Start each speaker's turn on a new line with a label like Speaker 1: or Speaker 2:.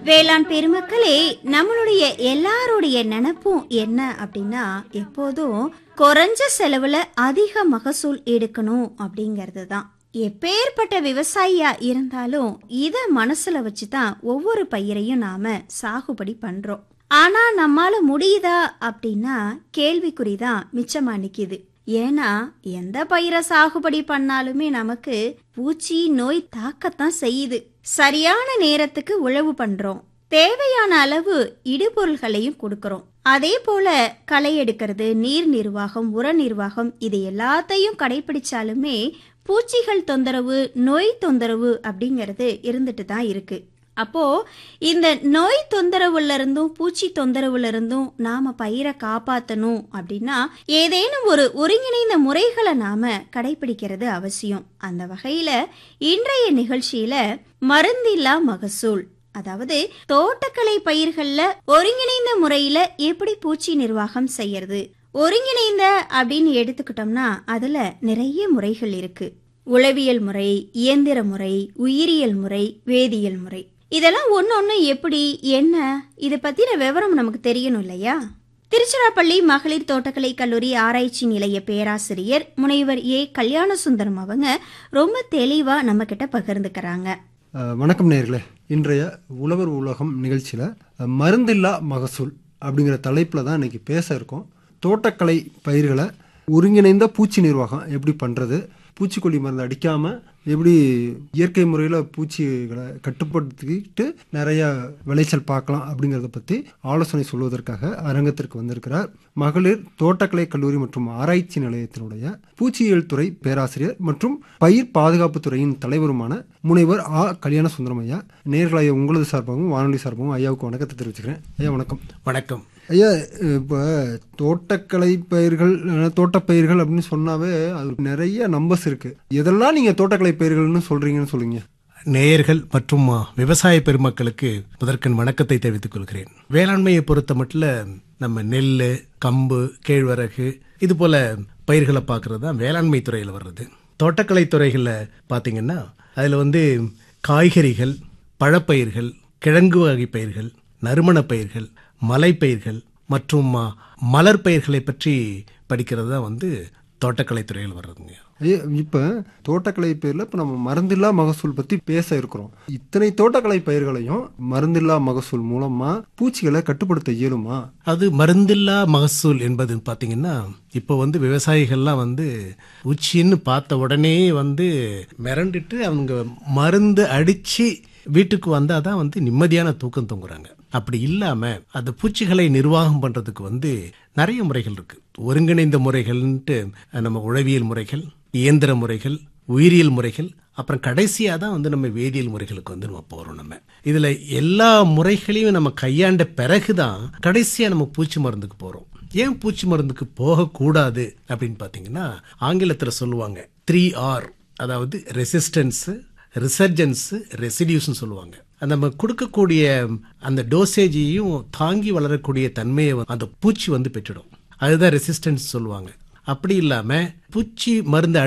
Speaker 1: வேளாண் பெருமக்களே நம்மளுடைய எல்லாருடைய நினைப்பும் என்ன அப்படின்னா எப்போதும் குறைஞ்ச செலவுல அதிக மகசூல் எடுக்கணும் அப்படிங்கிறது தான் எப்பேற்பட்ட விவசாயியா இருந்தாலும் இத மனசுல வச்சுதான் ஒவ்வொரு பயிரையும் நாம சாகுபடி பண்றோம் ஆனா நம்மால முடியுதா அப்படின்னா கேள்விக்குறிதான் மிச்சமா நிக்குது ஏன்னா எந்த பயிரை சாகுபடி பண்ணாலுமே நமக்கு பூச்சி நோய் தாக்கத்தான் செய்யுது சரியான நேரத்துக்கு உழவு பண்றோம் தேவையான அளவு இடுபொருள்களையும் கொடுக்கறோம் அதே போல களை எடுக்கிறது நீர் நிர்வாகம் உர நிர்வாகம் இது எல்லாத்தையும் கடைபிடிச்சாலுமே பூச்சிகள் தொந்தரவு நோய் தொந்தரவு அப்படிங்கிறது இருந்துட்டு தான் இருக்கு அப்போ இந்த நோய் தொந்தரவுல இருந்தும் பூச்சி தொந்தரவுல இருந்தும் நாம பயிரை காப்பாத்தணும் அப்படின்னா ஏதேனும் ஒரு ஒருங்கிணைந்த முறைகளை நாம கடைபிடிக்கிறது அவசியம் அந்த வகையில இன்றைய நிகழ்ச்சியில மருந்தில்லா மகசூல் அதாவது தோட்டக்கலை பயிர்கள்ல ஒருங்கிணைந்த முறையில எப்படி பூச்சி நிர்வாகம் செய்யறது ஒருங்கிணைந்த அப்படின்னு எடுத்துக்கிட்டோம்னா அதுல நிறைய முறைகள் இருக்கு உளவியல் முறை இயந்திர முறை உயிரியல் முறை வேதியியல் முறை இதெல்லாம் ஒன்று ஒன்று எப்படி என்ன இதை பற்றின விவரம் நமக்கு தெரியணும் இல்லையா திருச்சிராப்பள்ளி மகளிர் தோட்டக்கலை கல்லூரி ஆராய்ச்சி நிலைய பேராசிரியர் முனைவர் ஏ கல்யாண சுந்தரம் அவங்க ரொம்ப தெளிவாக நம்ம கிட்ட பகிர்ந்துக்கிறாங்க
Speaker 2: அஹ், வணக்கம் நேர்களே இன்றைய உழவர் உலகம் நிகழ்ச்சியில் மருந்தில்லா மகசூல் அப்படிங்கிற தலைப்பில் தான் இன்னைக்கு பேச இருக்கோம் தோட்டக்கலை பயிர்களை ஒருங்கிணைந்த பூச்சி நிர்வாகம் எப்படி பண்ணுறது பூச்சிக்கொல்லி மருந்து அடிக்காமல் எப்படி இயற்கை முறையில் பூச்சிகளை கட்டுப்படுத்திக்கிட்டு நிறைய விளைச்சல் பார்க்கலாம் அப்படிங்கிறத பற்றி ஆலோசனை சொல்வதற்காக அரங்கத்திற்கு வந்திருக்கிறார் மகளிர் தோட்டக்கலை கல்லூரி மற்றும் ஆராய்ச்சி நிலையத்தினுடைய பூச்சியியல் துறை பேராசிரியர் மற்றும் பயிர் பாதுகாப்பு துறையின் தலைவருமான முனைவர் ஆ கல்யாண சுந்தரம் ஐயா நேர்களையா உங்களது சார்பாகவும் வானொலி சார்பாகவும் ஐயாவுக்கு வணக்கத்தை தெரிவிச்சுக்கிறேன் ஐயா வணக்கம்
Speaker 3: வணக்கம்
Speaker 2: ஐயா இப்போ தோட்டக்கலை பயிர்கள் அஹ், தோட்டப்பயிர்கள் அப்படின்னு சொன்னாவே அது நிறைய நம்பர்ஸ் இருக்கு எதெல்லாம் நீங்க தோட்டக்கலை பயிர்கள்னு சொல்றீங்கன்னு சொல்லுங்க
Speaker 3: நேயர்கள் மற்றும் அ, விவசாய பெருமக்களுக்கு முதற்கண் வணக்கத்தை தெரிவித்துக் கொள்கிறேன் வேளாண்மையை பொறுத்த மட்டும் நம்ம நெல் கம்பு கேழ்வரகு இது போல பயிர்களை பார்க்கறது தான் வேளாண்மை துறையில் வர்றது தோட்டக்கலை துறைகளில் பார்த்தீங்கன்னா அதில் வந்து காய்கறிகள் பழப்பயிர்கள் கிழங்கு வகை பயிர்கள் நறுமணப் பயிர்கள் மலைப்பயிர்கள் மற்றும் அ, மலர் பயிர்களை பற்றி படிக்கிறது தான் வந்து தோட்டக்கலை துறையில் வர்றதுங்க
Speaker 2: ஐயா இப்போ தோட்டக்கலை பயிரில் இப்போ நம்ம மருந்தில்லா மகசூல் பற்றி பேச இருக்கிறோம் இத்தனை தோட்டக்கலை பயிர்களையும் மருந்தில்லா மகசூல் மூலமா பூச்சிகளை கட்டுப்படுத்த இயலுமா
Speaker 3: அது மருந்தில்லா மகசூல் என்பது பார்த்தீங்கன்னா இப்போ வந்து விவசாயிகள்லாம் வந்து உச்சின்னு பார்த்த உடனே வந்து மிரண்டுட்டு அவங்க மருந்து அடிச்சு வீட்டுக்கு வந்தால் தான் வந்து நிம்மதியான தூக்கம் தூங்குறாங்க அப்படி இல்லாம அந்த பூச்சிகளை நிர்வாகம் பண்றதுக்கு வந்து நிறைய முறைகள் இருக்கு ஒருங்கிணைந்த முறைகள்ன்ட்டு நம்ம உழவியல் முறைகள் இயந்திர முறைகள் உயிரியல் முறைகள் அப்புறம் கடைசியா தான் வந்து நம்ம வேதியியல் முறைகளுக்கு வந்து நம்ம போறோம் நம்ம இதுல எல்லா முறைகளையும் நம்ம கையாண்ட பிறகுதான் கடைசியா நம்ம பூச்சி மருந்துக்கு போறோம் ஏன் பூச்சி மருந்துக்கு போகக்கூடாது அப்படின்னு பார்த்தீங்கன்னா ஆங்கிலத்தில் சொல்லுவாங்க த்ரீ ஆர் அதாவது ரெசிஸ்டன்ஸ் ரிசர்ஜன்ஸ் ரெசிடியூஸ்னு சொல்லுவாங்க அந்த நம்ம கொடுக்கக்கூடிய அந்த டோசேஜையும் தாங்கி வளரக்கூடிய தன்மையை வந்து அந்த பூச்சி வந்து பெற்றுடும் அதுதான் ரெசிஸ்டன்ஸ் சொல்லுவாங்க அப்படி இல்லாம பூச்சி மருந்து